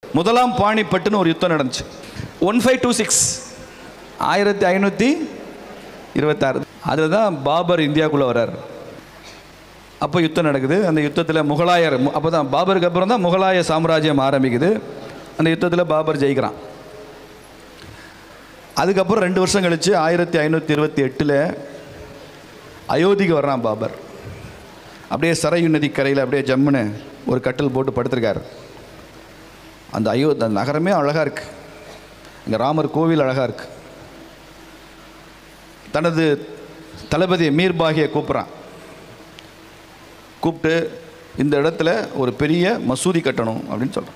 முதலாம் பாணிப்பட்டுன்னு ஒரு யுத்தம் நடந்துச்சு ஒன் ஃபைவ் டூ சிக்ஸ் ஆயிரத்தி ஐநூற்றி இருபத்தாறு அதில் தான் பாபர் இந்தியாவுக்குள்ளே வர்றார் அப்போ யுத்தம் நடக்குது அந்த யுத்தத்தில் முகலாயர் அப்போ தான் பாபருக்கு அப்புறம் தான் முகலாய சாம்ராஜ்யம் ஆரம்பிக்குது அந்த யுத்தத்தில் பாபர் ஜெயிக்கிறான் அதுக்கப்புறம் ரெண்டு வருஷம் கழித்து ஆயிரத்தி ஐநூற்றி இருபத்தி எட்டில் அயோத்திக்கு வர்றான் பாபர் அப்படியே சரையு நதி கரையில் அப்படியே ஜம்முன்னு ஒரு கட்டில் போட்டு படுத்திருக்காரு அந்த அயோ அந்த நகரமே அழகாக இருக்கு இங்கே ராமர் கோவில் அழகாக இருக்கு தனது தளபதி மீர்பாகியை கூப்பிட்றான் கூப்பிட்டு இந்த இடத்துல ஒரு பெரிய மசூதி கட்டணும் அப்படின்னு சொல்கிறான்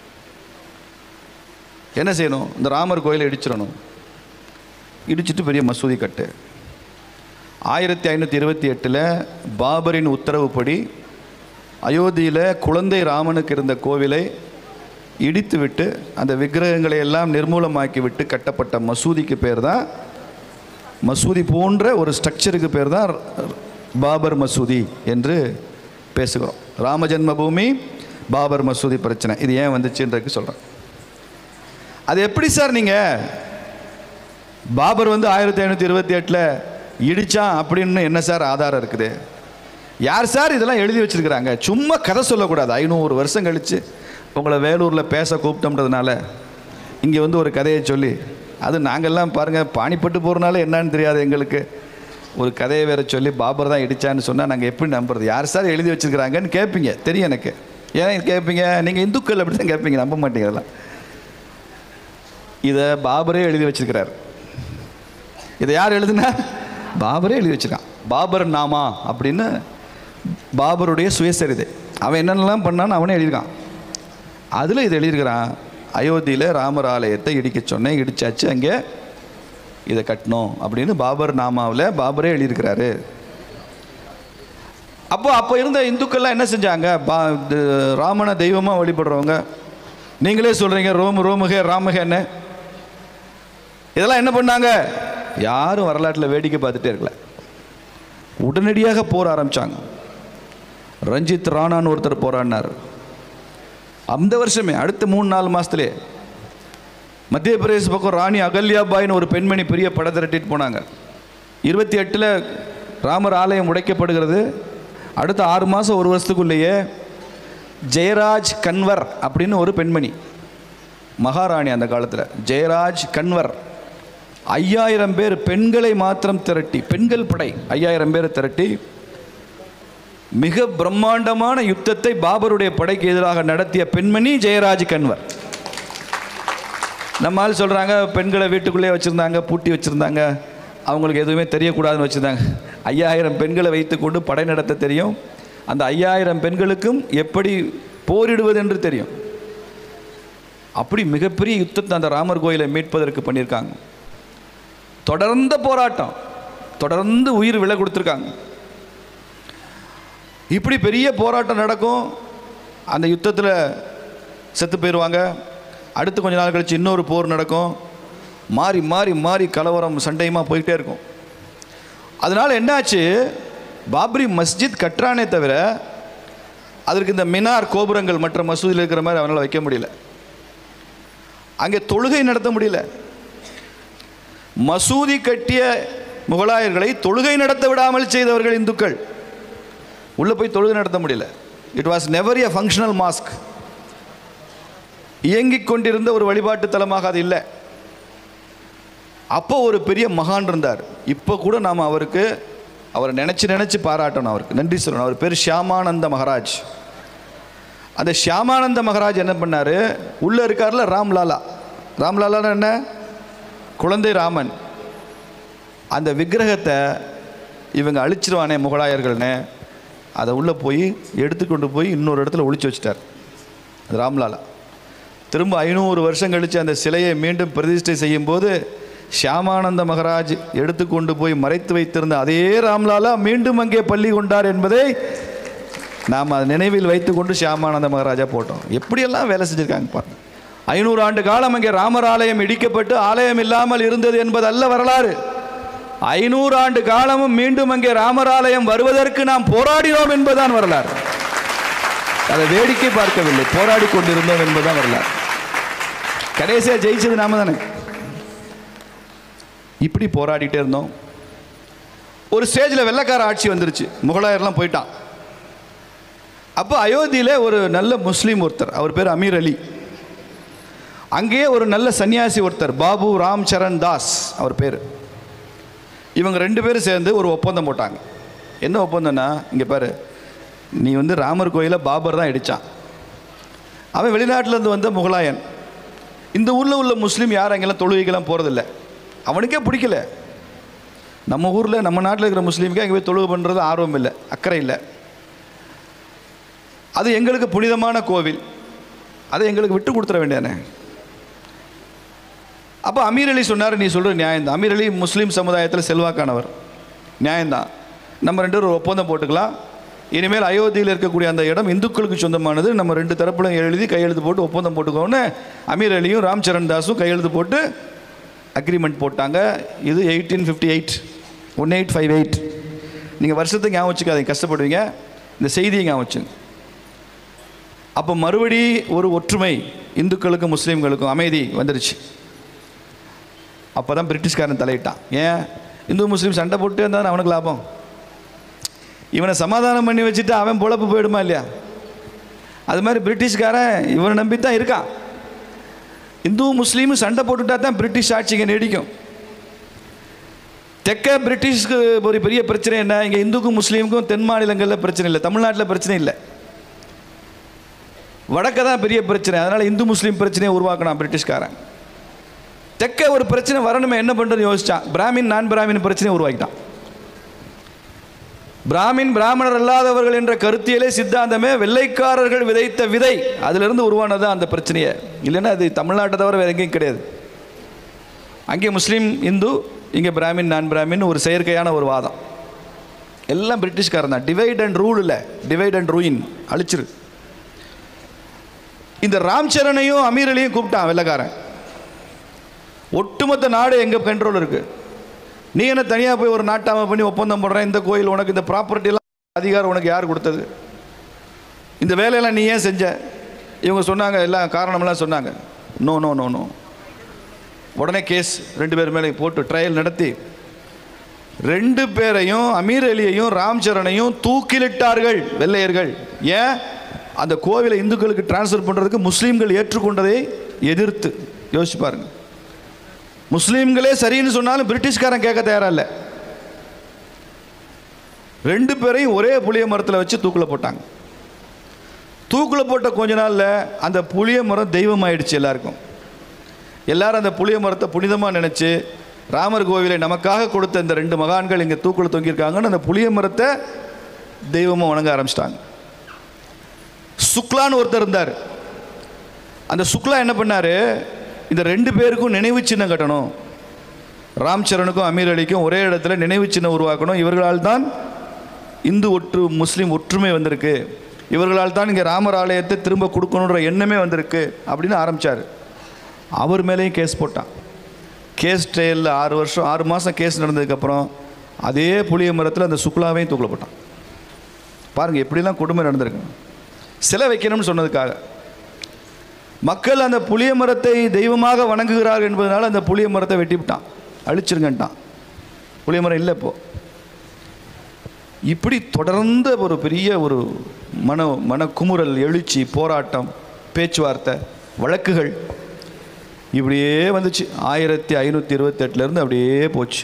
என்ன செய்யணும் இந்த ராமர் கோயிலை இடிச்சிடணும் இடிச்சிட்டு பெரிய மசூதி கட்டு ஆயிரத்தி ஐநூற்றி இருபத்தி எட்டில் பாபரின் உத்தரவுப்படி அயோத்தியில் குழந்தை ராமனுக்கு இருந்த கோவிலை இடித்து விட்டு அந்த விக்கிரகங்களை எல்லாம் நிர்மூலமாக்கி விட்டு கட்டப்பட்ட மசூதிக்கு பேர் தான் மசூதி போன்ற ஒரு ஸ்ட்ரக்சருக்கு பேர் தான் பாபர் மசூதி என்று பேசுகிறோம் ராம ஜென்மபூமி பாபர் மசூதி பிரச்சனை இது ஏன் வந்துச்சுன்றதுக்கு சொல்கிறேன் அது எப்படி சார் நீங்கள் பாபர் வந்து ஆயிரத்தி ஐநூற்றி இருபத்தி எட்டில் இடிச்சான் அப்படின்னு என்ன சார் ஆதாரம் இருக்குது யார் சார் இதெல்லாம் எழுதி வச்சிருக்கிறாங்க சும்மா கதை சொல்லக்கூடாது ஐநூறு வருஷம் கழித்து உங்களை வேலூரில் பேச கூப்பிட்டோம்ன்றதுனால இங்கே வந்து ஒரு கதையை சொல்லி அது நாங்கள்லாம் பாருங்கள் பாணிப்பட்டு போகிறனால என்னன்னு தெரியாது எங்களுக்கு ஒரு கதையை வேற சொல்லி பாபர் தான் இடிச்சான்னு சொன்னால் நாங்கள் எப்படி நம்புறது யார் சார் எழுதி வச்சிருக்கிறாங்கன்னு கேட்பீங்க தெரியும் எனக்கு ஏன் கேட்பீங்க நீங்கள் இந்துக்கள் அப்படி தான் கேட்பீங்க நம்ப மாட்டீங்க அதெல்லாம் இதை பாபரே எழுதி வச்சிருக்கிறார் இதை யார் எழுதுனா பாபரே எழுதி வச்சிருக்கான் பாபர் நாமா அப்படின்னு பாபருடைய சுயசரிதை அவன் என்னென்னலாம் பண்ணான்னு அவனே எழுதியிருக்கான் அதில் இது எழுதியிருக்கிறான் அயோத்தியில் ராமர் ஆலயத்தை இடிக்க சொன்னேன் இடிச்சாச்சு அங்கே இதை கட்டணும் அப்படின்னு பாபர் நாமாவில் பாபரே எழுதியிருக்கிறாரு அப்போ அப்போ இருந்த இந்துக்கள்லாம் என்ன செஞ்சாங்க பா இது ராமனை தெய்வமாக வழிபடுறவங்க நீங்களே சொல்கிறீங்க ரோம் ரோமுக ராமகன்னு இதெல்லாம் என்ன பண்ணாங்க யாரும் வரலாற்றில் வேடிக்கை பார்த்துட்டே இருக்கல உடனடியாக போர் ஆரம்பித்தாங்க ரஞ்சித் ராணான்னு ஒருத்தர் போராடினார் அந்த வருஷமே அடுத்த மூணு நாலு மாதத்துலேயே மத்திய பிரதேச பக்கம் ராணி அகல்யாபாய்னு ஒரு பெண்மணி பெரிய படை திரட்டிட்டு போனாங்க இருபத்தி எட்டில் ராமர் ஆலயம் உடைக்கப்படுகிறது அடுத்த ஆறு மாதம் ஒரு வருஷத்துக்குள்ளேயே ஜெயராஜ் கன்வர் அப்படின்னு ஒரு பெண்மணி மகாராணி அந்த காலத்தில் ஜெயராஜ் கன்வர் ஐயாயிரம் பேர் பெண்களை மாத்திரம் திரட்டி பெண்கள் படை ஐயாயிரம் பேர் திரட்டி மிக பிரம்மாண்டமான யுத்தத்தை பாபருடைய படைக்கு எதிராக நடத்திய பெண்மணி ஜெயராஜ் கன்வர் நம்ம ஆள் சொல்கிறாங்க பெண்களை வீட்டுக்குள்ளே வச்சுருந்தாங்க பூட்டி வச்சுருந்தாங்க அவங்களுக்கு எதுவுமே தெரியக்கூடாதுன்னு வச்சுருந்தாங்க ஐயாயிரம் பெண்களை வைத்துக்கொண்டு படை நடத்த தெரியும் அந்த ஐயாயிரம் பெண்களுக்கும் எப்படி போரிடுவது என்று தெரியும் அப்படி மிகப்பெரிய யுத்தத்தை அந்த ராமர் கோயிலை மீட்பதற்கு பண்ணியிருக்காங்க தொடர்ந்த போராட்டம் தொடர்ந்து உயிர் விலை கொடுத்துருக்காங்க இப்படி பெரிய போராட்டம் நடக்கும் அந்த யுத்தத்தில் செத்து போயிடுவாங்க அடுத்து கொஞ்ச நாள் கழிச்சு இன்னொரு போர் நடக்கும் மாறி மாறி மாறி கலவரம் சண்டையுமா போயிட்டே இருக்கும் அதனால் என்னாச்சு பாப்ரி மஸ்ஜித் கட்டுறானே தவிர அதற்கு இந்த மினார் கோபுரங்கள் மற்ற மசூதியில் இருக்கிற மாதிரி அவனால் வைக்க முடியல அங்கே தொழுகை நடத்த முடியல மசூதி கட்டிய முகலாயர்களை தொழுகை நடத்த விடாமல் செய்தவர்கள் இந்துக்கள் உள்ளே போய் தொழுகை நடத்த முடியல it was never a functional mosque இயங்கிக் கொண்டிருந்த ஒரு வழிபாட்டு தலமாக அது இல்லை அப்போ ஒரு பெரிய மகான் இருந்தார் இப்போ கூட நாம் அவருக்கு அவரை நினச்சி நினச்சி பாராட்டணும் அவருக்கு நன்றி சொல்லணும் அவர் பேர் ஷியாமானந்த மகாராஜ் அந்த ஷியாமானந்த மகாராஜ் என்ன பண்ணார் உள்ளே இருக்கார்ல ராம்லாலா ராம்லாலான்னு என்ன குழந்தை ராமன் அந்த விக்கிரகத்தை இவங்க அழிச்சிருவானே முகலாயர்கள்னு அதை உள்ளே போய் எடுத்துக்கொண்டு போய் இன்னொரு இடத்துல ஒளிச்சு வச்சிட்டார் அது ராம்லாலா திரும்ப ஐநூறு வருஷம் கழித்து அந்த சிலையை மீண்டும் பிரதிஷ்டை செய்யும்போது ஷியாமானந்த மகராஜ் எடுத்துக்கொண்டு போய் மறைத்து வைத்திருந்த அதே ராம்லாலா மீண்டும் அங்கே பள்ளி கொண்டார் என்பதை நாம் அதை நினைவில் வைத்துக்கொண்டு ஷியாமானந்த மகாராஜா போட்டோம் எப்படியெல்லாம் வேலை செஞ்சுருக்காங்க பாருங்க ஐநூறு ஆண்டு காலம் அங்கே ராமர் ஆலயம் இடிக்கப்பட்டு ஆலயம் இல்லாமல் இருந்தது என்பது அல்ல வரலாறு ஐநூறு ஆண்டு காலமும் மீண்டும் அங்கே ராமர் ஆலயம் வருவதற்கு நாம் போராடினோம் என்பதுதான் வரலாறு அதை வேடிக்கை பார்க்கவில்லை போராடி கொண்டிருந்தோம் என்பதுதான் வரலாறு கடைசியாக ஜெயிச்சது நாம தானே இப்படி போராடிட்டே இருந்தோம் ஒரு ஸ்டேஜில் வெள்ளைக்கார ஆட்சி வந்துருச்சு முகலாயர்லாம் போயிட்டான் அப்போ அயோத்தியில் ஒரு நல்ல முஸ்லீம் ஒருத்தர் அவர் பேர் அமீர் அலி அங்கேயே ஒரு நல்ல சன்னியாசி ஒருத்தர் பாபு ராம் சரண் தாஸ் அவர் பேர் இவங்க ரெண்டு பேரும் சேர்ந்து ஒரு ஒப்பந்தம் போட்டாங்க என்ன ஒப்பந்தம்னா இங்கே பாரு நீ வந்து ராமர் கோயிலை பாபர் தான் இடித்தான் அவன் வெளிநாட்டிலேருந்து வந்த முகலாயன் இந்த ஊரில் உள்ள முஸ்லீம் யாரும் அங்கெல்லாம் தொழுகைக்கெல்லாம் போகிறதில்ல அவனுக்கே பிடிக்கல நம்ம ஊரில் நம்ம நாட்டில் இருக்கிற முஸ்லீமுக்கு அங்கே போய் தொழுகை பண்ணுறது ஆர்வம் இல்லை அக்கறை இல்லை அது எங்களுக்கு புனிதமான கோவில் அதை எங்களுக்கு விட்டு கொடுத்துட வேண்டியானே அப்போ அமீர் அலி சொன்னார் நீ சொல்கிற நியாயம்தான் அமீர் அலி முஸ்லீம் சமுதாயத்தில் செல்வாக்கானவர் நியாயம்தான் நம்ம ரெண்டு பேரும் ஒரு ஒப்பந்தம் போட்டுக்கலாம் இனிமேல் அயோத்தியில் இருக்கக்கூடிய அந்த இடம் இந்துக்களுக்கு சொந்தமானது நம்ம ரெண்டு தரப்புலையும் எழுதி கையெழுத்து போட்டு ஒப்பந்தம் போட்டுக்கோன்னு அமீர் அலியும் ராம் சரண் தாஸும் கையெழுத்து போட்டு அக்ரிமெண்ட் போட்டாங்க இது eighteen fifty eight one eight five eight நீங்கள் வருஷத்துக்கு ஞாபகம் வச்சுக்காதீங்க கஷ்டப்படுவீங்க இந்த செய்தியை ஞாபகம் வச்சுங்க அப்போ மறுபடி ஒரு ஒற்றுமை இந்துக்களுக்கும் முஸ்லீம்களுக்கும் அமைதி வந்துருச்சு அப்போ தான் பிரிட்டிஷ்காரன் தலையிட்டான் ஏன் இந்து முஸ்லீம் சண்டை போட்டு இருந்தால் அவனுக்கு லாபம் இவனை சமாதானம் பண்ணி வச்சுட்டு அவன் பொழப்பு போயிடுமா இல்லையா அது மாதிரி பிரிட்டிஷ்காரன் இவனை நம்பி தான் இருக்கான் இந்து முஸ்லீமும் சண்டை போட்டுட்டா தான் பிரிட்டிஷ் ஆட்சிங்க நீடிக்கும் தெற்க பிரிட்டிஷ்க்கு ஒரு பெரிய பிரச்சனை என்ன இங்கே இந்துக்கும் முஸ்லீமுக்கும் தென் மாநிலங்களில் பிரச்சனை இல்லை தமிழ்நாட்டில் பிரச்சனை இல்லை வடக்க தான் பெரிய பிரச்சனை அதனால் இந்து முஸ்லீம் பிரச்சனையை உருவாக்கினான் பிரிட்டிஷ்காரன் தெற்க ஒரு பிரச்சனை வரணுமே என்ன பண்ணுறது யோசிச்சான் பிராமின் நான் பிராமின் பிரச்சனையை உருவாக்கிட்டான் பிராமின் பிராமணர் அல்லாதவர்கள் என்ற கருத்தியலே சித்தாந்தமே வெள்ளைக்காரர்கள் விதைத்த விதை அதிலிருந்து உருவானது அந்த பிரச்சனையை இல்லைன்னா அது தமிழ்நாட்டை தவிர வேற எங்கேயும் கிடையாது அங்கே முஸ்லீம் இந்து இங்கே பிராமின் நான் பிராமின் ஒரு செயற்கையான ஒரு வாதம் எல்லாம் பிரிட்டிஷ்காரன் தான் டிவைட் அண்ட் ரூல் இல்லை டிவைட் அண்ட் ரூயின் அழிச்சிரு இந்த ராம் சரணையும் அமீர் அலியும் கூப்பிட்டான் வெள்ளைக்காரன் ஒட்டுமொத்த நாடு எங்கள் கண்ட்ரோல் இருக்கு நீ என்ன தனியாக போய் ஒரு நாட்டாம பண்ணி ஒப்பந்தம் போடுறேன் இந்த கோயில் உனக்கு இந்த ப்ராப்பர்ட்டிலாம் அதிகாரம் உனக்கு யார் கொடுத்தது இந்த வேலையெல்லாம் நீ ஏன் செஞ்ச இவங்க சொன்னாங்க எல்லாம் காரணமெல்லாம் சொன்னாங்க நோ நோ நோ நோ உடனே கேஸ் ரெண்டு பேர் மேலே போட்டு ட்ரையல் நடத்தி ரெண்டு பேரையும் அமீர் அலியையும் ராம் சரணையும் தூக்கிலிட்டார்கள் வெள்ளையர்கள் ஏன் அந்த கோவிலை இந்துக்களுக்கு டிரான்ஸ்ஃபர் பண்ணுறதுக்கு முஸ்லீம்கள் ஏற்றுக்கொண்டதை எதிர்த்து யோசிச்சு பாருங்க முஸ்லீம்களே சரின்னு சொன்னாலும் பிரிட்டிஷ்காரன் கேட்க தயாரா இல்லை ரெண்டு பேரையும் ஒரே புளிய மரத்தில் வச்சு தூக்கில் போட்டாங்க தூக்கில் போட்ட கொஞ்ச நாளில் அந்த புளிய மரம் தெய்வம் ஆயிடுச்சு எல்லாருக்கும் எல்லாரும் அந்த புளிய மரத்தை புனிதமாக நினச்சி ராமர் கோவிலை நமக்காக கொடுத்த இந்த ரெண்டு மகான்கள் இங்கே தூக்கில் தொங்கியிருக்காங்கன்னு அந்த புளிய மரத்தை தெய்வமாக வணங்க ஆரம்பிச்சிட்டாங்க சுக்லான்னு ஒருத்தர் இருந்தார் அந்த சுக்லா என்ன பண்ணார் இந்த ரெண்டு பேருக்கும் நினைவு சின்னம் கட்டணும் ராம் சரணுக்கும் அமீர் அலிக்கும் ஒரே இடத்துல நினைவு சின்னம் உருவாக்கணும் இவர்களால் தான் இந்து ஒற்று முஸ்லீம் ஒற்றுமை வந்திருக்கு இவர்களால் தான் இங்கே ராமர் ஆலயத்தை திரும்ப கொடுக்கணுன்ற எண்ணமே வந்திருக்கு அப்படின்னு ஆரம்பித்தார் அவர் மேலேயும் கேஸ் போட்டான் கேஸ் ட்ரையலில் ஆறு வருஷம் ஆறு மாதம் கேஸ் நடந்ததுக்கப்புறம் அதே புளிய மரத்தில் அந்த சுக்லாவையும் தூக்கில் போட்டான் பாருங்கள் எப்படிலாம் கொடுமை நடந்திருக்கு சிலை வைக்கணும்னு சொன்னதுக்காக மக்கள் அந்த புளிய மரத்தை தெய்வமாக வணங்குகிறார்கள் என்பதனால அந்த புளிய மரத்தை வெட்டிவிட்டான் அழிச்சிருங்கன்ட்டான் புளிய மரம் இல்லை இப்போ இப்படி தொடர்ந்த ஒரு பெரிய ஒரு மன மனக்குமுறல் எழுச்சி போராட்டம் பேச்சுவார்த்தை வழக்குகள் இப்படியே வந்துச்சு ஆயிரத்தி ஐநூற்றி இருபத்தெட்டுலேருந்து அப்படியே போச்சு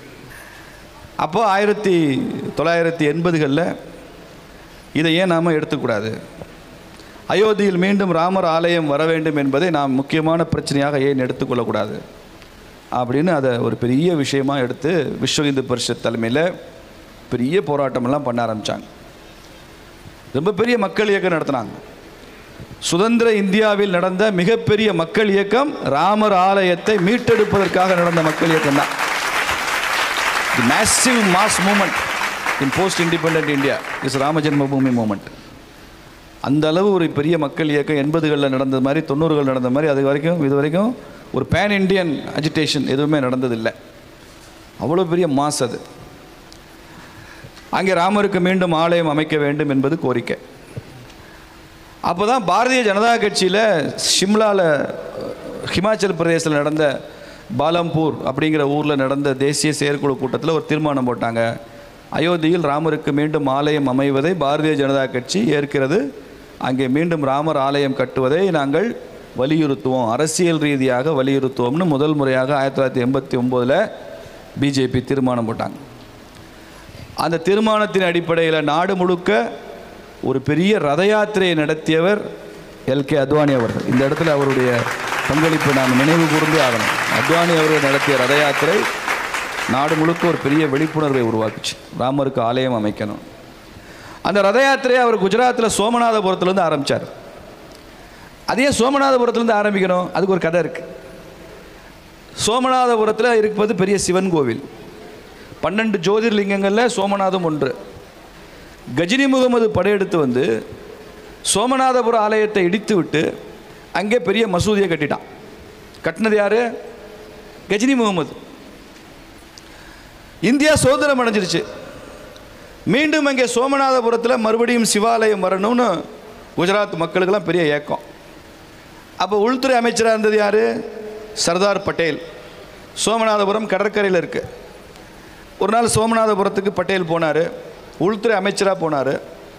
அப்போ ஆயிரத்தி தொள்ளாயிரத்தி எண்பதுகளில் இதை ஏன் நாம் எடுத்துக்கூடாது அயோத்தியில் மீண்டும் ராமர் ஆலயம் வர வேண்டும் என்பதை நாம் முக்கியமான பிரச்சனையாக ஏன் எடுத்துக்கொள்ளக்கூடாது அப்படின்னு அதை ஒரு பெரிய விஷயமா எடுத்து விஸ்வ இந்து பரிஷத் தலைமையில் பெரிய போராட்டமெல்லாம் பண்ண ஆரம்பித்தாங்க ரொம்ப பெரிய மக்கள் இயக்கம் நடத்தினாங்க சுதந்திர இந்தியாவில் நடந்த மிகப்பெரிய மக்கள் இயக்கம் ராமர் ஆலயத்தை மீட்டெடுப்பதற்காக நடந்த மக்கள் இயக்கம் தான் the massive mass movement in post independent India is Rama Janmabhoomi movement அந்த அளவு ஒரு பெரிய மக்கள் இயக்கம் எண்பதுகளில் நடந்தது மாதிரி தொண்ணூறுகள் நடந்த மாதிரி அது வரைக்கும் இது வரைக்கும் ஒரு பேன் இண்டியன் அஜிடேஷன் எதுவுமே நடந்ததில்லை அவ்வளோ பெரிய மாஸ் அது அங்கே ராமருக்கு மீண்டும் ஆலயம் அமைக்க வேண்டும் என்பது கோரிக்கை அப்போ தான் பாரதிய ஜனதா கட்சியில் ஷிம்லாவில் ஹிமாச்சல் பிரதேசத்தில் நடந்த பாலம்பூர் அப்படிங்கிற ஊரில் நடந்த தேசிய செயற்குழு கூட்டத்தில் ஒரு தீர்மானம் போட்டாங்க அயோத்தியில் ராமருக்கு மீண்டும் ஆலயம் அமைவதை பாரதிய ஜனதா கட்சி ஏற்கிறது அங்கே மீண்டும் ராமர் ஆலயம் கட்டுவதை நாங்கள் வலியுறுத்துவோம் அரசியல் ரீதியாக வலியுறுத்துவோம்னு முதல் முறையாக ஆயிரத்தி தொள்ளாயிரத்தி எண்பத்தி ஒம்போதில் பிஜேபி தீர்மானம் போட்டாங்க அந்த தீர்மானத்தின் அடிப்படையில் நாடு முழுக்க ஒரு பெரிய ரத யாத்திரையை நடத்தியவர் எல்கே அத்வானி அவர்கள் இந்த இடத்துல அவருடைய பங்களிப்பு நாம் நினைவு கூர்ந்தே ஆகணும் அத்வானி அவர்கள் நடத்திய ரத யாத்திரை நாடு முழுக்க ஒரு பெரிய விழிப்புணர்வை உருவாக்குச்சு ராமருக்கு ஆலயம் அமைக்கணும் அந்த ரத யாத்திரையை அவர் குஜராத்தில் சோமநாதபுரத்துலேருந்து ஆரம்பித்தார் அதே சோமநாதபுரத்துலேருந்து ஆரம்பிக்கணும் அதுக்கு ஒரு கதை இருக்குது சோமநாதபுரத்தில் இருப்பது பெரிய சிவன் கோவில் பன்னெண்டு ஜோதிர்லிங்கங்களில் சோமநாதம் ஒன்று கஜினி முகமது படையெடுத்து வந்து சோமநாதபுர ஆலயத்தை இடித்து விட்டு அங்கே பெரிய மசூதியை கட்டிட்டான் கட்டினது யார் கஜினி முகமது இந்தியா சுதந்திரம் அடைஞ்சிருச்சு மீண்டும் அங்கே சோமநாதபுரத்தில் மறுபடியும் சிவாலயம் வரணும்னு குஜராத் மக்களுக்கெல்லாம் பெரிய ஏக்கம் அப்போ உள்துறை அமைச்சராக இருந்தது யார் சர்தார் பட்டேல் சோமநாதபுரம் கடற்கரையில் இருக்குது ஒரு நாள் சோமநாதபுரத்துக்கு பட்டேல் போனார் உள்துறை அமைச்சராக போனார்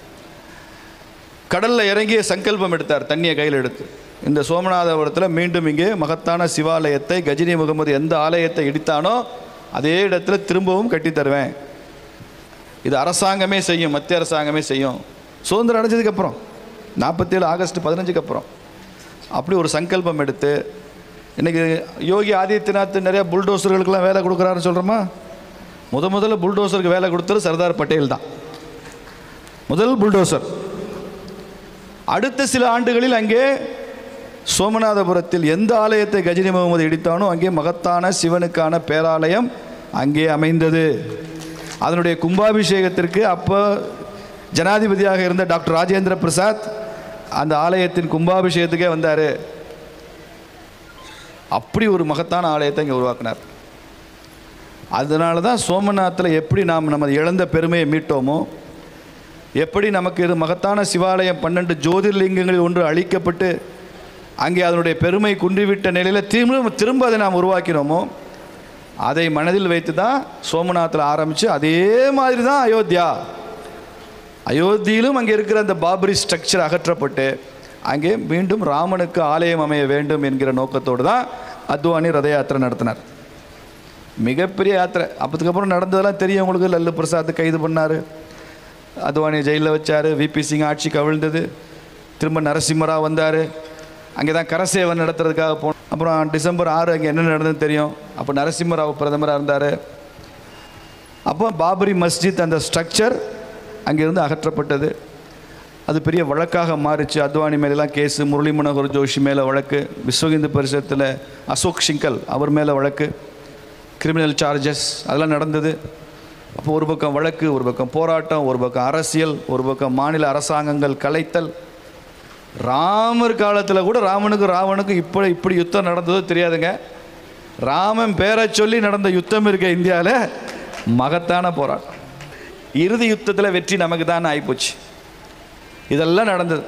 கடலில் இறங்கிய சங்கல்பம் எடுத்தார் தண்ணியை கையில் எடுத்து இந்த சோமநாதபுரத்தில் மீண்டும் இங்கே மகத்தான சிவாலயத்தை கஜினி முகமது எந்த ஆலயத்தை இடித்தானோ அதே இடத்துல திரும்பவும் கட்டித் தருவேன் இது அரசாங்கமே செய்யும் மத்திய அரசாங்கமே செய்யும் சுதந்திரம் அடைஞ்சதுக்கப்புறம் நாற்பத்தேழு ஆகஸ்ட் பதினஞ்சுக்கு அப்புறம் அப்படி ஒரு சங்கல்பம் எடுத்து இன்றைக்கி யோகி ஆதித்யநாத் நிறைய புல்டோசர்களுக்கெல்லாம் வேலை கொடுக்குறாருன்னு சொல்கிறோமா முத முதல்ல புல்டோசருக்கு வேலை கொடுத்தது சர்தார் பட்டேல் தான் முதல் புல்டோசர் அடுத்த சில ஆண்டுகளில் அங்கே சோமநாதபுரத்தில் எந்த ஆலயத்தை கஜினி முகமது இடித்தானோ அங்கே மகத்தான சிவனுக்கான பேராலயம் அங்கே அமைந்தது அதனுடைய கும்பாபிஷேகத்திற்கு அப்போ ஜனாதிபதியாக இருந்த டாக்டர் ராஜேந்திர பிரசாத் அந்த ஆலயத்தின் கும்பாபிஷேகத்துக்கே வந்தார் அப்படி ஒரு மகத்தான ஆலயத்தை இங்கே உருவாக்கினார் அதனால தான் சோமநாத்தில் எப்படி நாம் நமது இழந்த பெருமையை மீட்டோமோ எப்படி நமக்கு இது மகத்தான சிவாலயம் பன்னெண்டு ஜோதிர்லிங்கங்களில் ஒன்று அழிக்கப்பட்டு அங்கே அதனுடைய பெருமை குன்றிவிட்ட நிலையில் திரும்ப திரும்ப அதை நாம் உருவாக்கினோமோ அதை மனதில் வைத்து தான் சோமநாத்தில் ஆரம்பித்து அதே மாதிரி தான் அயோத்தியா அயோத்தியிலும் அங்கே இருக்கிற அந்த பாபரி ஸ்ட்ரக்சர் அகற்றப்பட்டு அங்கே மீண்டும் ராமனுக்கு ஆலயம் அமைய வேண்டும் என்கிற நோக்கத்தோடு தான் அத்வானி ரத யாத்திரை நடத்தினார் மிகப்பெரிய யாத்திரை அப்போதுக்கப்புறம் நடந்ததெல்லாம் தெரியும் உங்களுக்கு லல்லு பிரசாத் கைது பண்ணார் அத்வானி ஜெயிலில் வச்சார் விபி சிங் ஆட்சி கவிழ்ந்தது திரும்ப நரசிம்மராவ் வந்தார் அங்கே தான் கரசேவன் நடத்துறதுக்காக போனோம் அப்புறம் டிசம்பர் ஆறு அங்கே என்ன நடந்ததுன்னு தெரியும் அப்போ நரசிம்மராவ் பிரதமராக இருந்தார் அப்போ பாபரி மஸ்ஜித் அந்த ஸ்ட்ரக்சர் அங்கேருந்து அகற்றப்பட்டது அது பெரிய வழக்காக மாறிச்சு அத்வானி மேலெலாம் கேஸு முரளி மனோகர் ஜோஷி மேலே வழக்கு விஸ்வ இந்து பரிஷத்தில் அசோக் சிங்கல் அவர் மேலே வழக்கு கிரிமினல் சார்ஜஸ் அதெல்லாம் நடந்தது அப்போ ஒரு பக்கம் வழக்கு ஒரு பக்கம் போராட்டம் ஒரு பக்கம் அரசியல் ஒரு பக்கம் மாநில அரசாங்கங்கள் கலைத்தல் ராமர் காலத்தில் கூட ராமனுக்கும் ராவனுக்கும் இப்போ இப்படி யுத்தம் நடந்ததோ தெரியாதுங்க ராமன் பேரை சொல்லி நடந்த யுத்தம் இருக்க இந்தியாவில் மகத்தான போராட்டம் இறுதி யுத்தத்தில் வெற்றி நமக்கு தான் ஆகிப்போச்சு இதெல்லாம் நடந்தது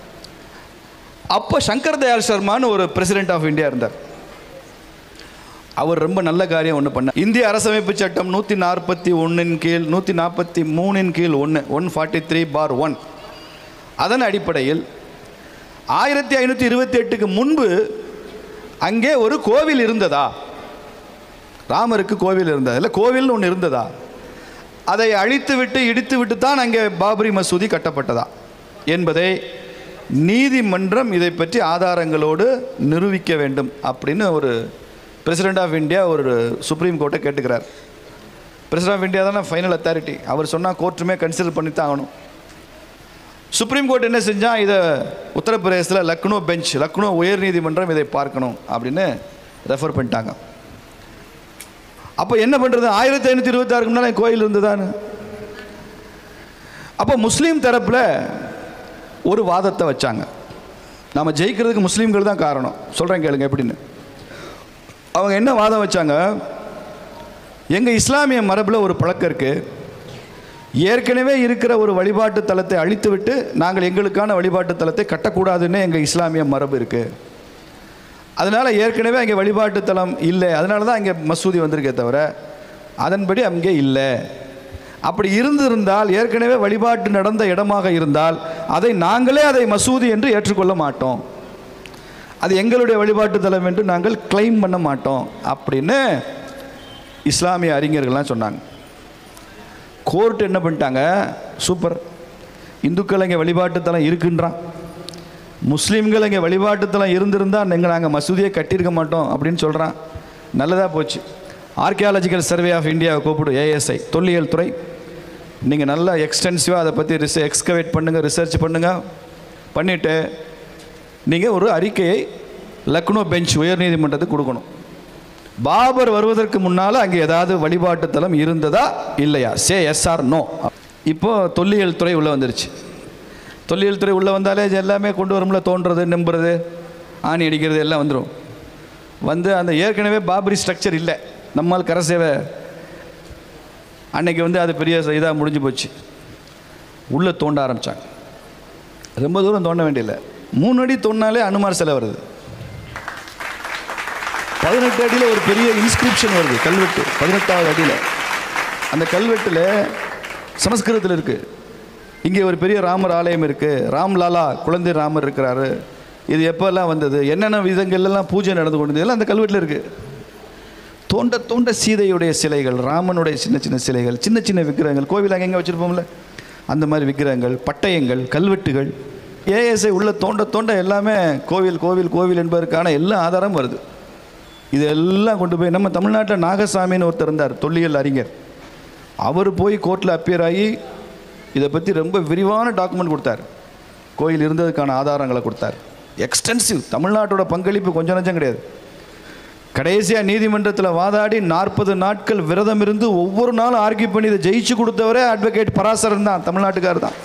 அப்போ சங்கர் தயாள் சர்மான்னு ஒரு பிரசிடென்ட் ஆஃப் இந்தியா இருந்தார் அவர் ரொம்ப நல்ல காரியம் ஒன்று பண்ணார் இந்திய அரசமைப்பு சட்டம் நூற்றி நாற்பத்தி ஒன்றின் கீழ் நூற்றி நாற்பத்தி மூணின் கீழ் ஒன்று one forty three bar one அதன் அடிப்படையில் ஆயிரத்தி ஐநூற்றி இருபத்தி எட்டுக்கு முன்பு அங்கே ஒரு கோவில் இருந்ததா ராமருக்கு கோவில் இருந்ததா இல்லை கோவில்னு ஒன்று இருந்ததா அதை அழித்து விட்டு இடித்து விட்டு தான் அங்கே பாபரி மசூதி கட்டப்பட்டதா என்பதை நீதிமன்றம் இதை பற்றி ஆதாரங்களோடு நிரூபிக்க வேண்டும் அப்படின்னு ஒரு பிரசிடெண்ட் ஆஃப் இந்தியா ஒரு சுப்ரீம் கோர்ட்டை கேட்டுக்கிறார் பிரசிடென்ட் ஆஃப் இந்தியா தானே ஃபைனல் அத்தாரிட்டி அவர் சொன்னால் கோர்ட்டுமே கன்சிடர் பண்ணி தான் ஆகணும் சுப்ரீம் கோர்ட் என்ன செஞ்சால் இதை உத்தரப்பிரதேசத்தில் லக்னோ பெஞ்ச் லக்னோ உயர்நீதிமன்றம் இதை பார்க்கணும் அப்படின்னு ரெஃபர் பண்ணிட்டாங்க அப்போ என்ன பண்ணுறது ஆயிரத்தி ஐநூற்றி இருபத்தாறுக்கு முன்னால் கோயில் இருந்ததான்னு அப்போ முஸ்லீம் தரப்பில் ஒரு வாதத்தை வச்சாங்க நம்ம ஜெயிக்கிறதுக்கு முஸ்லீம்கள் தான் காரணம் சொல்கிறேன் கேளுங்க எப்படின்னு அவங்க என்ன வாதம் வச்சாங்க எங்கள் இஸ்லாமிய மரபில் ஒரு பழக்கம் இருக்குது ஏற்கனவே இருக்கிற ஒரு வழிபாட்டு தலத்தை அழித்துவிட்டு நாங்கள் எங்களுக்கான வழிபாட்டு தலத்தை கட்டக்கூடாதுன்னு எங்கள் இஸ்லாமிய மரபு இருக்குது அதனால் ஏற்கனவே அங்கே வழிபாட்டு தலம் இல்லை அதனால தான் அங்கே மசூதி வந்திருக்கே தவிர அதன்படி அங்கே இல்லை அப்படி இருந்திருந்தால் ஏற்கனவே வழிபாட்டு நடந்த இடமாக இருந்தால் அதை நாங்களே அதை மசூதி என்று ஏற்றுக்கொள்ள மாட்டோம் அது எங்களுடைய வழிபாட்டு தலம் என்று நாங்கள் கிளைம் பண்ண மாட்டோம் அப்படின்னு இஸ்லாமிய அறிஞர்கள்லாம் சொன்னாங்க கோர்ட் என்ன பண்ணிட்டாங்க சூப்பர் இந்துக்கள் இங்கே வழிபாட்டு தலம் இருக்குன்றான் முஸ்லீம்கள் இங்கே வழிபாட்டு தலம் இருந்திருந்தால் எங்கள் நாங்கள் மசூதியை கட்டியிருக்க மாட்டோம் அப்படின்னு சொல்கிறான் நல்லதாக போச்சு ஆர்கியாலஜிக்கல் சர்வே ஆஃப் இந்தியாவை கூப்பிடு ஏஎஸ்ஐ தொல்லியல் துறை நீங்கள் நல்லா எக்ஸ்டென்சிவாக அதை பற்றி ரிச எக்ஸ்கவேட் பண்ணுங்கள் ரிசர்ச் பண்ணுங்கள் பண்ணிவிட்டு நீங்கள் ஒரு அறிக்கையை லக்னோ பெஞ்ச் உயர்நீதிமன்றத்துக்கு கொடுக்கணும் பாபர் வருவதற்கு முன்னால் அங்கே ஏதாவது வழிபாட்டு தலம் இருந்ததா இல்லையா சே எஸ்ஆர் நோ இப்போ தொல்லியல் துறை உள்ளே வந்துருச்சு தொல்லியல் துறை உள்ளே வந்தாலே இது எல்லாமே கொண்டு வரும்ல தோன்றது நம்புறது ஆணி அடிக்கிறது எல்லாம் வந்துடும் வந்து அந்த ஏற்கனவே பாபரி ஸ்ட்ரக்சர் இல்லை நம்மால் கரை சேவை அன்னைக்கு வந்து அது பெரிய இதாக முடிஞ்சு போச்சு உள்ளே தோண்ட ஆரம்பித்தாங்க ரொம்ப தூரம் தோண்ட வேண்டியதில்லை மூணு அடி தோண்டினாலே அனுமார் சிலை வருது பதினெட்டு அடியில் ஒரு பெரிய இன்ஸ்கிரிப்ஷன் வருது கல்வெட்டு பதினெட்டாவது அடியில் அந்த கல்வெட்டில் சமஸ்கிருதத்தில் இருக்குது இங்கே ஒரு பெரிய ராமர் ஆலயம் இருக்குது ராம்லாலா குழந்தை ராமர் இருக்கிறாரு இது எப்போல்லாம் வந்தது என்னென்ன விதங்கள்லாம் பூஜை நடந்து கொண்டது எல்லாம் அந்த கல்வெட்டில் இருக்குது தோண்ட தோண்ட சீதையுடைய சிலைகள் ராமனுடைய சின்ன சின்ன சிலைகள் சின்ன சின்ன விக்கிரகங்கள் கோவில் அங்கங்கே வச்சுருப்போம்ல அந்த மாதிரி விக்கிரகங்கள் பட்டயங்கள் கல்வெட்டுகள் ஏஎஸ்ஐ உள்ள தோண்ட தோண்ட எல்லாமே கோவில் கோவில் கோவில் என்பதற்கான எல்லா ஆதாரம் வருது இதெல்லாம் கொண்டு போய் நம்ம தமிழ்நாட்டில் நாகசாமின்னு ஒருத்தர் இருந்தார் தொல்லியல் அறிஞர் அவர் போய் கோர்ட்டில் அப்பியர் ஆகி இதை பற்றி ரொம்ப விரிவான டாக்குமெண்ட் கொடுத்தார் கோயில் இருந்ததுக்கான ஆதாரங்களை கொடுத்தார் எக்ஸ்டென்சிவ் தமிழ்நாட்டோட பங்களிப்பு கொஞ்சம் நஞ்சம் கிடையாது கடைசியாக நீதிமன்றத்தில் வாதாடி நாற்பது நாட்கள் விரதம் இருந்து ஒவ்வொரு நாளும் ஆர்கியூ பண்ணி இதை ஜெயிச்சு கொடுத்தவரே அட்வொகேட் பராசரன் தான் தமிழ்நாட்டுக்கார் தான்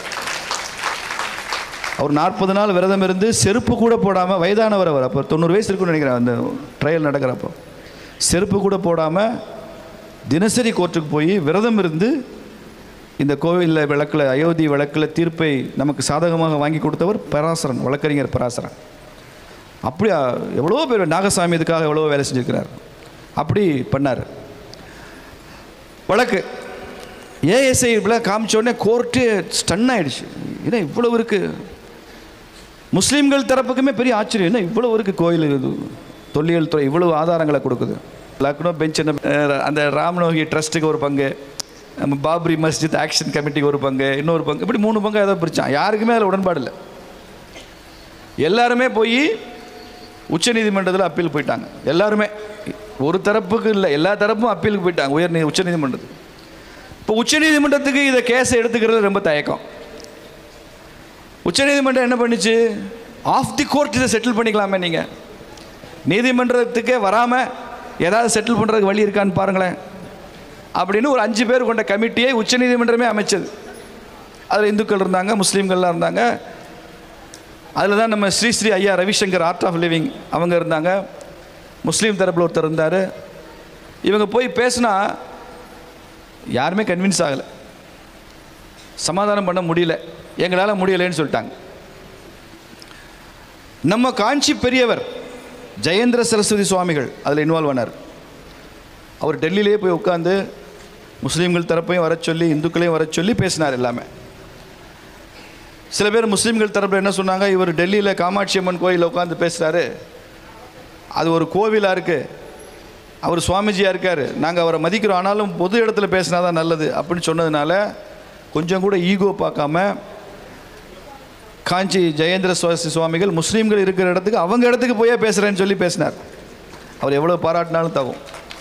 அவர் நாற்பது நாள் விரதம் இருந்து செருப்பு கூட போடாமல் வயதானவர் அவர் அப்போ தொண்ணூறு வயசு இருக்குன்னு நினைக்கிறேன் அந்த ட்ரையல் நடக்கிறப்போ செருப்பு கூட போடாமல் தினசரி கோர்ட்டுக்கு போய் விரதம் இருந்து இந்த கோவிலில் விளக்கில் அயோத்தி விளக்கில் தீர்ப்பை நமக்கு சாதகமாக வாங்கி கொடுத்தவர் பராசரன் வழக்கறிஞர் பராசரன் அப்படி எவ்வளோ பேர் நாகசாமி இதுக்காக எவ்வளோ வேலை செஞ்சுருக்கிறார் அப்படி பண்ணார் வழக்கு ஏஎஸ்ஐ இப்படிலாம் காமிச்ச உடனே கோர்ட்டு ஸ்டன் ஆயிடுச்சு ஏன்னா இவ்வளவு இருக்குது முஸ்லீம்கள் தரப்புக்குமே பெரிய ஆச்சரியம் என்ன இவ்வளவு இருக்குது கோயில் இது தொல்லியல் துறை இவ்வளவு ஆதாரங்களை கொடுக்குது லக்னோ பெஞ்ச் என்ன அஹ், அந்த ராம்னோகி ட்ரஸ்ட்டுக்கு ஒரு பங்கு நம்ம பாப்ரி மஸ்ஜித் ஆக்ஷன் கமிட்டிக்கு ஒரு பங்கு இன்னொரு பங்கு இப்படி மூணு பங்கு ஏதோ பிரிச்சான் யாருக்குமே அதில் உடன்பாடு இல்லை எல்லாருமே போய் உச்சநீதிமன்றத்தில் அப்பீல் போயிட்டாங்க எல்லாருமே ஒரு தரப்புக்கு இல்லை எல்லா தரப்பும் அப்பீலுக்கு போயிட்டாங்க உயர் நீ உச்சநீதிமன்றத்துக்கு இப்போ உச்சநீதிமன்றத்துக்கு இதை கேஸை எடுத்துக்கிறது ரொம்ப தயக்கம் உச்சநீதிமன்றம் என்ன பண்ணுச்சு ஆஃப் தி கோர்ட் இதை செட்டில் பண்ணிக்கலாமே நீங்கள் நீதிமன்றத்துக்கே வராமல் ஏதாவது செட்டில் பண்ணுறதுக்கு வழி இருக்கான்னு பாருங்களேன் அப்படின்னு ஒரு அஞ்சு பேர் கொண்ட கமிட்டியை உச்சநீதிமன்றமே அமைச்சது அதில் இந்துக்கள் இருந்தாங்க முஸ்லீம்கள்லாம் இருந்தாங்க அதில் தான் நம்ம ஸ்ரீ ஸ்ரீ ஐயா ரவிசங்கர் ஆர்ட் ஆஃப் லிவிங் அவங்க இருந்தாங்க முஸ்லீம் தரப்பில் ஒருத்தர் இருந்தார் இவங்க போய் பேசினா யாருமே கன்வின்ஸ் ஆகலை சமாதானம் பண்ண முடியல எங்களால் முடியலைன்னு சொல்லிட்டாங்க நம்ம காஞ்சி பெரியவர் ஜெயேந்திர சரஸ்வதி சுவாமிகள் அதில் இன்வால்வ் ஆனார் அவர் டெல்லியிலே போய் உட்காந்து முஸ்லீம்கள் தரப்பையும் வர சொல்லி இந்துக்களையும் வர சொல்லி பேசினார் எல்லாமே சில பேர் முஸ்லீம்கள் தரப்பில் என்ன சொன்னாங்க இவர் டெல்லியில் காமாட்சி அம்மன் கோயிலில் உட்காந்து பேசுகிறாரு அது ஒரு கோவிலாக இருக்குது அவர் சுவாமிஜியாக இருக்கார் நாங்கள் அவரை மதிக்கிறோம் ஆனாலும் பொது இடத்துல பேசினா தான் நல்லது அப்படின்னு சொன்னதுனால கொஞ்சம் கூட ஈகோ பார்க்காம காஞ்சி ஜெயேந்திர சுவாசி சுவாமிகள் முஸ்லீம்கள் இருக்கிற இடத்துக்கு அவங்க இடத்துக்கு போயே பேசுகிறேன்னு சொல்லி பேசினார் அவர் எவ்வளோ பாராட்டினாலும் தகும்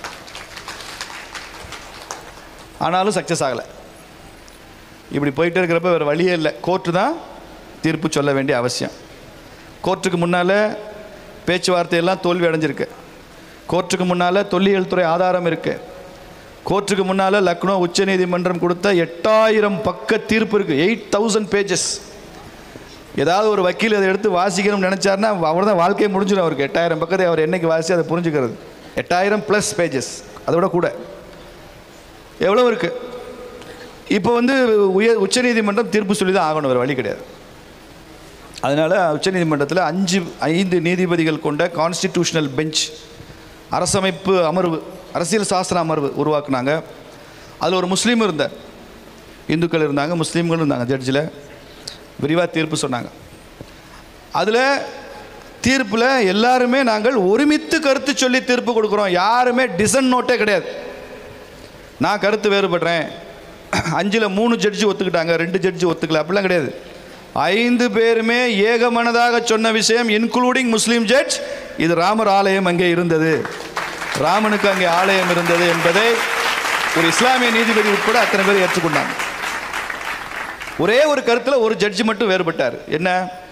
ஆனாலும் சக்ஸஸ் ஆகலை இப்படி போயிட்டு இருக்கிறப்ப வேறு வழியே இல்லை கோர்ட்டு தான் தீர்ப்பு சொல்ல வேண்டிய அவசியம் கோர்ட்டுக்கு முன்னால் பேச்சுவார்த்தையெல்லாம் தோல்வி அடைஞ்சிருக்கு கோர்ட்டுக்கு முன்னால் தொல்லியல் துறை ஆதாரம் இருக்குது கோர்ட்டுக்கு முன்னால் லக்னோ உச்சநீதிமன்றம் கொடுத்த எட்டாயிரம் பக்க தீர்ப்பு இருக்குது எயிட் தௌசண்ட் பேஜஸ் ஏதாவது ஒரு வக்கீல் அதை எடுத்து வாசிக்கணும்னு நினச்சாருன்னா அவர் தான் வாழ்க்கையை முடிஞ்சிடும் அவருக்கு எட்டாயிரம் பக்கத்தை அவர் என்னைக்கு வாசி அதை புரிஞ்சுக்கிறது எட்டாயிரம் ப்ளஸ் பேஜஸ் அதோட கூட எவ்வளோ இருக்குது இப்போ வந்து உயர் உச்சநீதிமன்றம் தீர்ப்பு சொல்லி தான் ஆகணும் வேறு வழி கிடையாது அதனால் உச்சநீதிமன்றத்தில் அஞ்சு ஐந்து நீதிபதிகள் கொண்ட கான்ஸ்டிடியூஷனல் பெஞ்ச் அரசமைப்பு அமர்வு அரசியல் சாஸ்திர அமர்வு உருவாக்குனாங்க அதில் ஒரு முஸ்லீம் இருந்தார் இந்துக்கள் இருந்தாங்க முஸ்லீம்களும் இருந்தாங்க ஜட்ஜில் விரிவாக தீர்ப்பு சொன்னாங்க அதில் தீர்ப்பில் எல்லாருமே நாங்கள் ஒருமித்து கருத்து சொல்லி தீர்ப்பு கொடுக்குறோம் யாருமே டிசன் நோட்டே கிடையாது நான் கருத்து வேறுபடுறேன் அஞ்சில் மூணு ஜட்ஜி ஒத்துக்கிட்டாங்க ரெண்டு ஜட்ஜி ஒத்துக்கல அப்படிலாம் கிடையாது ஐந்து பேருமே ஏகமனதாக சொன்ன விஷயம் இன்க்ளூடிங் முஸ்லீம் ஜட்ஜ் இது ராமர் ஆலயம் அங்கே இருந்தது ராமனுக்கு அங்கே ஆலயம் இருந்தது என்பதை ஒரு இஸ்லாமிய நீதிபதி உட்பட அத்தனை பேர் ஏற்றுக்கொண்டாங்க ஒரே ஒரு கருத்தில் ஒரு ஜட்ஜி மட்டும் வேறுபட்டார் என்ன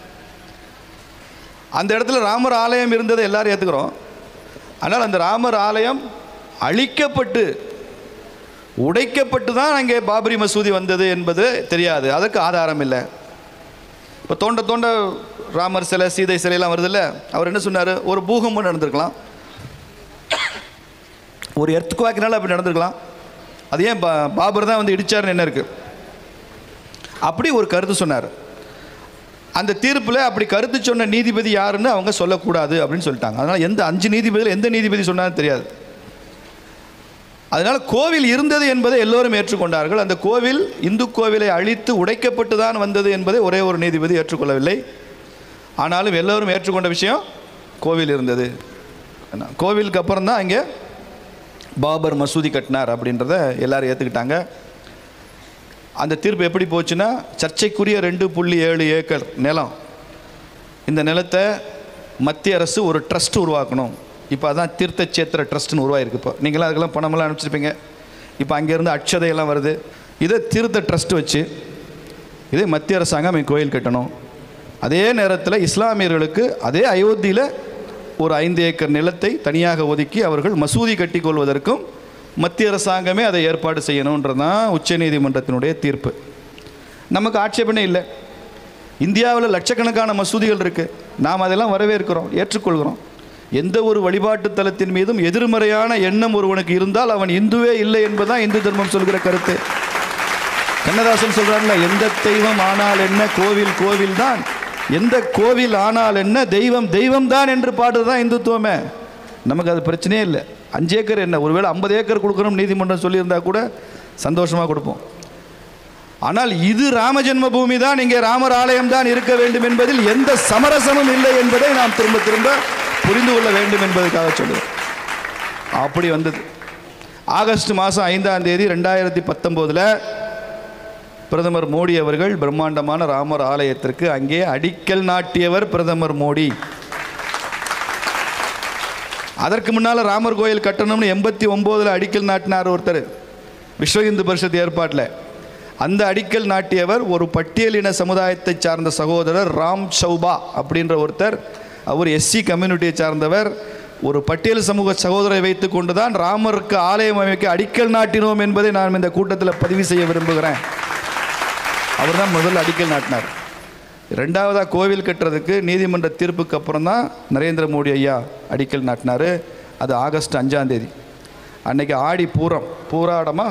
அந்த இடத்துல ராமர் ஆலயம் இருந்ததை எல்லாரும் ஏற்றுக்கிறோம் ஆனால் அந்த ராமர் ஆலயம் அழிக்கப்பட்டு உடைக்கப்பட்டு தான் அங்கே பாபரி மசூதி வந்தது என்பது தெரியாது அதற்கு ஆதாரம் இல்லை இப்போ தோண்ட தோண்ட ராமர் சிலை சீதை சிலையெல்லாம் வருதுல்ல அவர் என்ன சொன்னார் ஒரு பூகம்பம் நடந்திருக்கலாம் ஒரு எர்த்துக்குவாக்கினால அப்படி நடந்திருக்கலாம் அது ஏன் பா பாபர் தான் வந்து இடிச்சாருன்னு என்ன இருக்குது அப்படி ஒரு கருத்து சொன்னார் அந்த தீர்ப்பில் அப்படி கருத்து சொன்ன நீதிபதி யாருன்னு அவங்க சொல்லக்கூடாது அப்படின்னு சொல்லிட்டாங்க அதனால் எந்த அஞ்சு நீதிபதியில் எந்த நீதிபதி சொன்னாலும் தெரியாது அதனால் கோவில் இருந்தது என்பதை எல்லோரும் ஏற்றுக்கொண்டார்கள் அந்த கோவில் இந்து கோவிலை அழித்து உடைக்கப்பட்டு தான் வந்தது என்பதை ஒரே ஒரு நீதிபதி ஏற்றுக்கொள்ளவில்லை ஆனாலும் எல்லோரும் ஏற்றுக்கொண்ட விஷயம் கோவில் இருந்தது என்ன, கோவிலுக்கு அப்புறம் தான் இங்கே பாபர் மசூதி கட்டினார் அப்படின்றத எல்லாரும் ஏற்றுக்கிட்டாங்க அந்த தீர்ப்பு எப்படி போச்சுன்னா சர்ச்சைக்குரிய ரெண்டு புள்ளி ஏழு ஏக்கர் நிலம் இந்த நிலத்தை மத்திய அரசு ஒரு ட்ரஸ்ட் உருவாக்கணும் இப்போ அதான் தீர்த்த சேத்திர ட்ரஸ்ட்னு உருவாயிருக்கு இப்போ நீங்களாம் அதுக்கெல்லாம் பணமெல்லாம் அனுப்பிச்சிருப்பீங்க இப்போ அங்கேருந்து அட்சதையெல்லாம் வருது இதை தீர்த்த ட்ரஸ்ட் வச்சு இதே மத்திய அரசாங்கம் இங்கே கோயில் கட்டணும் அதே நேரத்தில் இஸ்லாமியர்களுக்கு அதே அயோத்தியில் ஒரு ஐந்து ஏக்கர் நிலத்தை தனியாக ஒதுக்கி அவர்கள் மசூதி கட்டிக்கொள்வதற்கும் மத்திய அரசாங்கமே அதை ஏற்பாடு செய்யணுன்றது தான் உச்சநீதிமன்றத்தினுடைய தீர்ப்பு நமக்கு ஆட்சேபனை இல்லை இந்தியாவில் லட்சக்கணக்கான மசூதிகள் இருக்குது நாம் அதெல்லாம் வரவேற்கிறோம் ஏற்றுக்கொள்கிறோம் எந்த ஒரு வழிபாட்டு தலத்தின் மீதும் எதிர்மறையான எண்ணம் ஒருவனுக்கு இருந்தால் அவன் இந்துவே இல்லை என்பதுதான் இந்து தர்மம் சொல்கிற கருத்து கண்ணதாசன் சொல்றாருல எந்த தெய்வம் ஆனால் என்ன கோவில் கோவில் தான் எந்த கோவில் ஆனால் என்ன தெய்வம் தெய்வம் தான் என்று பாடுறதுதான் இந்துத்துவமே நமக்கு அது பிரச்சனையே இல்லை அஞ்சு ஏக்கர் என்ன ஒருவேளை ஐம்பது ஏக்கர் கொடுக்கணும் நீதிமன்றம் சொல்லியிருந்தா கூட சந்தோஷமாக கொடுப்போம் ஆனால் இது ராம ஜென்ம பூமி தான் இங்கே ராமர் ஆலயம் தான் இருக்க வேண்டும் என்பதில் எந்த சமரசமும் இல்லை என்பதை நாம் திரும்ப திரும்ப புரிந்து கொள்ள வேண்டும் என்பதற்காக சொல்லுவேன் அப்படி வந்தது ஆகஸ்ட் மாதம் ஐந்தாம் தேதி ரெண்டாயிரத்தி பத்தொம்போதில் பிரதமர் மோடி அவர்கள் பிரம்மாண்டமான ராமர் ஆலயத்திற்கு அங்கே அடிக்கல் நாட்டியவர் பிரதமர் மோடி அதற்கு முன்னால் ராமர் கோயில் கட்டணும்னு எண்பத்தி ஒம்போதில் அடிக்கல் நாட்டினார் ஒருத்தர் விஸ்வ இந்து பரிஷத் ஏற்பாட்டில் அந்த அடிக்கல் நாட்டியவர் ஒரு பட்டியலின சமுதாயத்தை சார்ந்த சகோதரர் ராம் சௌபா அப்படின்ற ஒருத்தர் அவர் எஸ்சி கம்யூனிட்டியை சார்ந்தவர் ஒரு பட்டியல் சமூக சகோதரை வைத்து கொண்டு தான் ராமருக்கு ஆலயம் அமைக்க அடிக்கல் நாட்டினோம் என்பதை நான் இந்த கூட்டத்தில் பதிவு செய்ய விரும்புகிறேன் அவர் தான் முதல்ல அடிக்கல் நாட்டினார் ரெண்டாவதாக கோவில் கட்டுறதுக்கு நீதிமன்ற தீர்ப்புக்கு அப்புறம் தான் நரேந்திர மோடி ஐயா அடிக்கல் நாட்டினார் அது ஆகஸ்ட் அஞ்சாம் தேதி அன்னைக்கு ஆடி பூரம் பூராடமா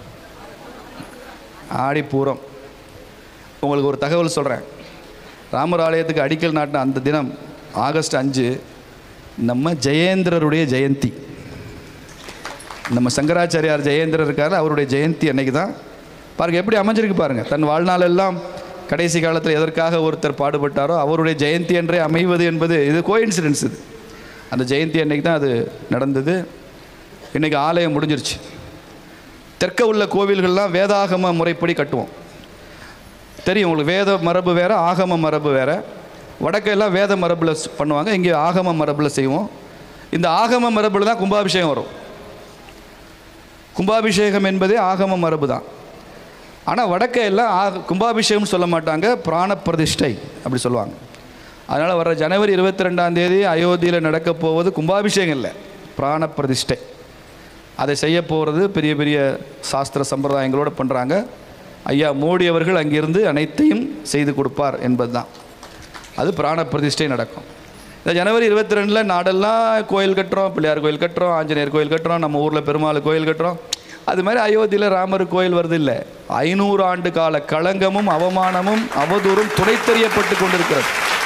ஆடி பூரம் உங்களுக்கு ஒரு தகவல் சொல்கிறேன் ராமர் ஆலயத்துக்கு அடிக்கல் நாட்டின அந்த தினம் ஆகஸ்ட் அஞ்சு நம்ம ஜெயேந்திரருடைய ஜெயந்தி நம்ம சங்கராச்சாரியார் ஜெயேந்திரர் இருக்கார் அவருடைய ஜெயந்தி அன்னைக்கு தான் பாருங்க எப்படி அமைஞ்சிருக்கு பாருங்க தன் வாழ்நாளெல்லாம் கடைசி காலத்தில் எதற்காக ஒருத்தர் பாடுபட்டாரோ அவருடைய ஜெயந்தி என்றே அமைவது என்பது இது கோயின்சிடென்ஸ் இது அந்த ஜெயந்தி அன்னைக்கு தான் அது நடந்தது இன்னைக்கு ஆலயம் முடிஞ்சிருச்சு தெற்க உள்ள கோவில்கள்லாம் வேதாகம முறைப்படி கட்டுவோம் தெரியும் உங்களுக்கு வேத மரபு வேற ஆகம மரபு வேற வடக்கெல்லாம் வேத மரபில் பண்ணுவாங்க இங்கே ஆகம மரபில் செய்வோம் இந்த ஆகம மரபில் தான் கும்பாபிஷேகம் வரும் கும்பாபிஷேகம் என்பதே ஆகம மரபு தான் ஆனால் வடக்க எல்லாம் ஆக கும்பாபிஷேகம் சொல்ல மாட்டாங்க பிராண பிரதிஷ்டை அப்படி சொல்லுவாங்க அதனால் வர ஜனவரி இருபத்தி ரெண்டாம் தேதி அயோத்தியில் நடக்க போவது கும்பாபிஷேகம் இல்லை பிராண பிரதிஷ்டை அதை செய்ய போகிறது பெரிய பெரிய சாஸ்திர சம்பிரதாயங்களோடு பண்ணுறாங்க ஐயா மோடி அவர்கள் அங்கிருந்து அனைத்தையும் செய்து கொடுப்பார் என்பது தான் அது பிராண பிரதிஷ்டை நடக்கும் இந்த ஜனவரி இருபத்தி ரெண்டில் நாடெல்லாம் கோயில் கட்டுறோம் பிள்ளையார் கோயில் கட்டுறோம் ஆஞ்சநேயர் கோயில் கட்டுறோம் நம்ம ஊரில் பெருமாள் கோயில் கட்டுறோம் அது மாதிரி அயோத்தியில் ராமர் கோயில் வருது இல்லை ஐநூறு ஆண்டு கால களங்கமும் அவமானமும் அவதூறும் துடைத்தெறியப்பட்டு கொண்டிருக்கிறது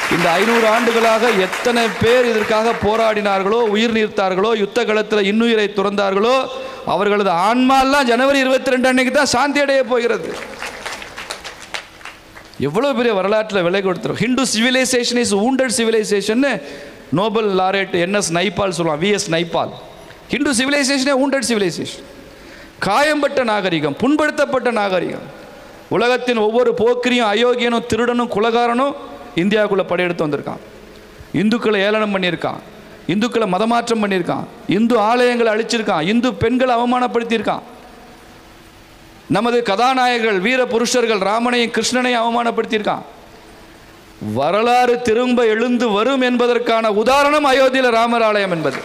இந்த ஐநூறு ஆண்டுகளாக எத்தனை பேர் இதற்காக போராடினார்களோ உயிர் நீர்த்தார்களோ யுத்த களத்தில் இன்னுயிரை துறந்தார்களோ அவர்களது ஆன்மாலாம் ஜனவரி இருபத்தி ரெண்டு அன்னைக்கு தான் சாந்தி அடைய போகிறது எவ்வளோ பெரிய வரலாற்றில் விலை கொடுத்துரும் Hindu civilisation is wounded civilisation Nobel laureate NS Naipaul சொல்லுவான் விஎஸ் நைபால் ஹிந்து சிவிலைசேஷனே wounded சிவிலைசேஷன் காயம்பட்ட நாகரிகம் புண்படுத்தப்பட்ட நாகரிகம் உலகத்தின் ஒவ்வொரு போக்கிரியும் அயோக்கியனும் திருடனும் குலகாரனும் இந்தியாவுக்குள்ளே படையெடுத்து வந்திருக்கான் இந்துக்களை ஏளனம் பண்ணியிருக்கான் இந்துக்களை மதமாற்றம் பண்ணியிருக்கான் இந்து ஆலயங்களை அழிச்சிருக்கான் இந்து பெண்களை அவமானப்படுத்தியிருக்கான் நமது கதாநாயகர்கள் வீர புருஷர்கள் ராமனையும் கிருஷ்ணனையும் அவமானப்படுத்தியிருக்கான் வரலாறு திரும்ப எழுந்து வரும் என்பதற்கான உதாரணம் அயோத்தியில் ராமர் ஆலயம் என்பது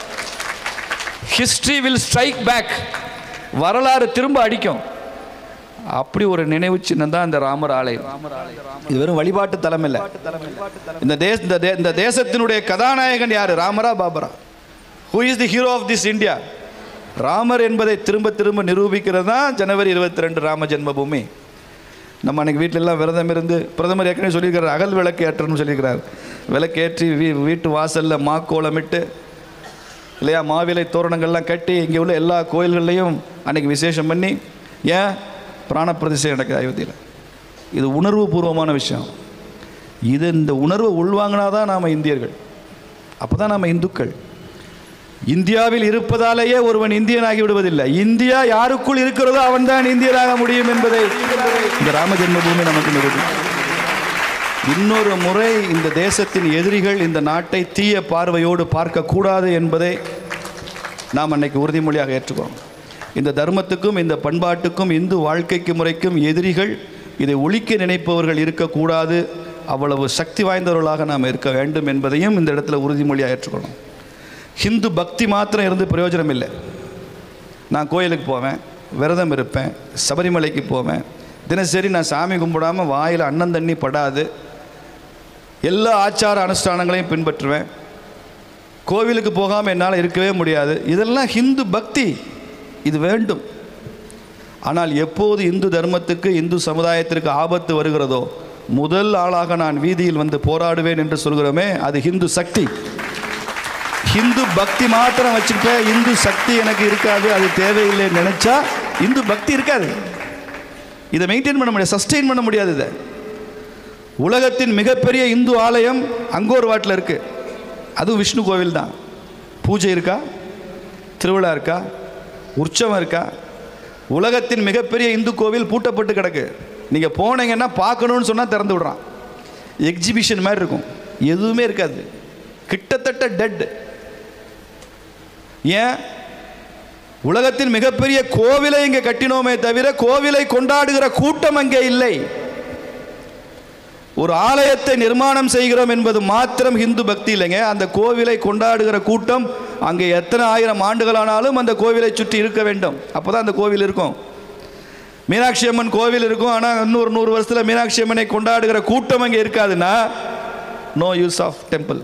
ஹிஸ்டரி வில் ஸ்ட்ரைக் பேக் வரலாறு திரும்ப அடிக்கும் அப்படி ஒரு நினைவு சின்னம் தான் இந்த ராமர் ஆலயம் இது வெறும் வழிபாட்டு தலம் இல்லை இந்த தேச இந்த தே- இந்த தேசத்தினுடைய கதாநாயகன் யாரு ராமரா பாபரா who is the hero of this India Ramar என்பதை திரும்ப திரும்ப நிரூபிக்கிறது தான் ஜனவரி இருபத்தி ரெண்டு ராம ஜென்மபூமி நம்ம அன்னைக்கு வீட்டில எல்லாம் விரதம் இருந்து பிரதமர் ஏற்கனவே சொல்லியிருக்கிறார் அகல் விளக்கு ஏற்றணும்னு சொல்லியிருக்கிறார் விளக்கேற்றி வீ வீட்டு வாசலில் மாக்கோலமிட்டு இல்லையா மாவிலை தோரணங்கள்லாம் கட்டி இங்கே உள்ள எல்லா கோயில்கள்லையும் அன்னைக்கு விசேஷம் பண்ணி ஏன் பிராண பிரதிஷ்டை நடக்குது அயோத்தியில் இது உணர்வு பூர்வமான விஷயம் இது இந்த உணர்வை உள்வாங்கினா தான் நாம் இந்தியர்கள் அப்போ தான் நாம் இந்துக்கள் இந்தியாவில் இருப்பதாலேயே ஒருவன் இந்தியனாகி விடுவதில்லை இந்தியா யாருக்குள் இருக்கிறதோ அவன்தான் இந்தியனாக முடியும் என்பதை இந்த ராம ஜென்மபூமி நமக்கு நிரூபிக்கும் இன்னொரு முறை இந்த தேசத்தின் எதிரிகள் இந்த நாட்டை தீய பார்வையோடு பார்க்கக்கூடாது என்பதை நாம் அன்னைக்கு உறுதிமொழியாக ஏற்றுக்கிறோம் இந்த தர்மத்துக்கும் இந்த பண்பாட்டுக்கும் இந்து வாழ்க்கைக்கு முறைக்கும் எதிரிகள் இதை ஒழிக்க நினைப்பவர்கள் இருக்கக்கூடாது அவ்வளவு சக்தி வாய்ந்தவர்களாக நாம் இருக்க வேண்டும் என்பதையும் இந்த இடத்துல உறுதிமொழியாக ஏற்றுக்கணும் ஹிந்து பக்தி மாத்திரம் இருந்து பிரயோஜனம் இல்லை நான் கோயிலுக்கு போவேன் விரதம் இருப்பேன் சபரிமலைக்கு போவேன் தினசரி நான் சாமி கும்பிடாமல் வாயில் அன்னம் தண்ணி படாது எல்லா ஆச்சார அனுஷ்டானங்களையும் பின்பற்றுவேன் கோவிலுக்கு போகாமல் என்னால் இருக்கவே முடியாது இதெல்லாம் ஹிந்து பக்தி இது வேண்டும் ஆனால் எப்போது இந்து தர்மத்துக்கு இந்து சமுதாயத்திற்கு ஆபத்து வருகிறதோ முதல் ஆளாக நான் வீதியில் வந்து போராடுவேன் என்று சொல்கிறோமே அது ஹிந்து சக்தி ஹிந்து பக்தி மாத்திரம் வச்சுக்கிட்டேன் இந்து சக்தி எனக்கு இருக்காது அது தேவையில்லைன்னு நினைச்சா இந்து பக்தி இருக்காது இதை மெயின்டைன் பண்ண முடியாது சஸ்டெயின் பண்ண முடியாது இதை உலகத்தின் மிகப்பெரிய இந்து ஆலயம் அங்கோர் வாட்டில் இருக்கு அதுவும் விஷ்ணு கோவில் தான் பூஜை இருக்கா திருவிழா இருக்கா உற்சவம் இருக்கா உலகத்தின் மிகப்பெரிய இந்து கோவில் பூட்டப்பட்டு கிடக்கு நீங்கள் போனீங்கன்னா பார்க்கணுன்னு சொன்னால் திறந்து விடுறான் எக்ஸிபிஷன் மாதிரி இருக்கும் எதுவுமே இருக்காது கிட்டத்தட்ட டெட் ஏன் உலகத்தின் மிகப்பெரிய கோவிலை இங்கே கட்டினோமே தவிர கோவிலை கொண்டாடுகிற கூட்டம் அங்கே இல்லை ஒரு ஆலயத்தை நிர்மாணம் செய்கிறோம் என்பது மாத்திரம் ஹிந்து பக்தி இல்லைங்க அந்த கோவிலை கொண்டாடுகிற கூட்டம் அங்கே எத்தனை ஆயிரம் ஆண்டுகளானாலும் அந்த கோவிலை சுற்றி இருக்க வேண்டும் அப்போ தான் அந்த கோவில் இருக்கும் மீனாட்சி அம்மன் கோவில் இருக்கும் ஆனால் இன்னொரு நூறு வருஷத்தில் மீனாட்சி அம்மனை கொண்டாடுகிற கூட்டம் அங்கே இருக்காதுன்னா நோ யூஸ் ஆஃப் டெம்பிள்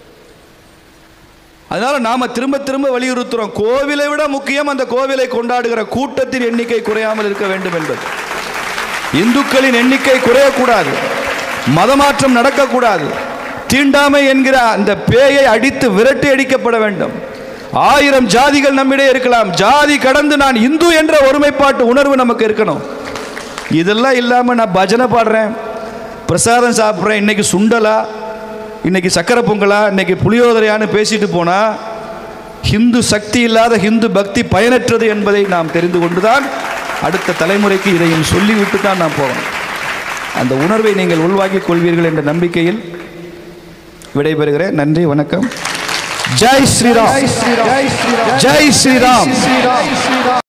அதனால நாம திரும்ப திரும்ப வலியுறுத்துறோம் கோவிலை விட முக்கியம் அந்த கோவிலை கொண்டாடுகிற கூட்டத்தின் எண்ணிக்கை குறையாமல் இருக்க வேண்டும் என்பது இந்துக்களின் எண்ணிக்கை குறையக்கூடாது மதமாற்றம் நடக்கக்கூடாது தீண்டாமை என்கிற அந்த பேயை அடித்து விரட்டி அடிக்கப்பட வேண்டும் ஆயிரம் ஜாதிகள் நம்மிடையே இருக்கலாம் ஜாதி கடந்து நான் இந்து என்ற ஒருமைப்பாட்டு உணர்வு நமக்கு இருக்கணும் இதெல்லாம் இல்லாமல் நான் பஜனை பாடுறேன் பிரசாதம் சாப்பிட்றேன் இன்னைக்கு சுண்டலா இன்னைக்கு சக்கரை பொங்கலா இன்னைக்கு புளியோதரையான்னு பேசிட்டு போனால் ஹிந்து சக்தி இல்லாத ஹிந்து பக்தி பயனற்றது என்பதை நாம் தெரிந்து கொண்டுதான் அடுத்த தலைமுறைக்கு இதையும் சொல்லிவிட்டு தான் நாம் போவோம் அந்த உணர்வை நீங்கள் உள்வாங்கிக் கொள்வீர்கள் என்ற நம்பிக்கையில் விடைபெறுகிறேன் நன்றி வணக்கம் ஜெய் ஸ்ரீராம் ஜெய் ஸ்ரீராம்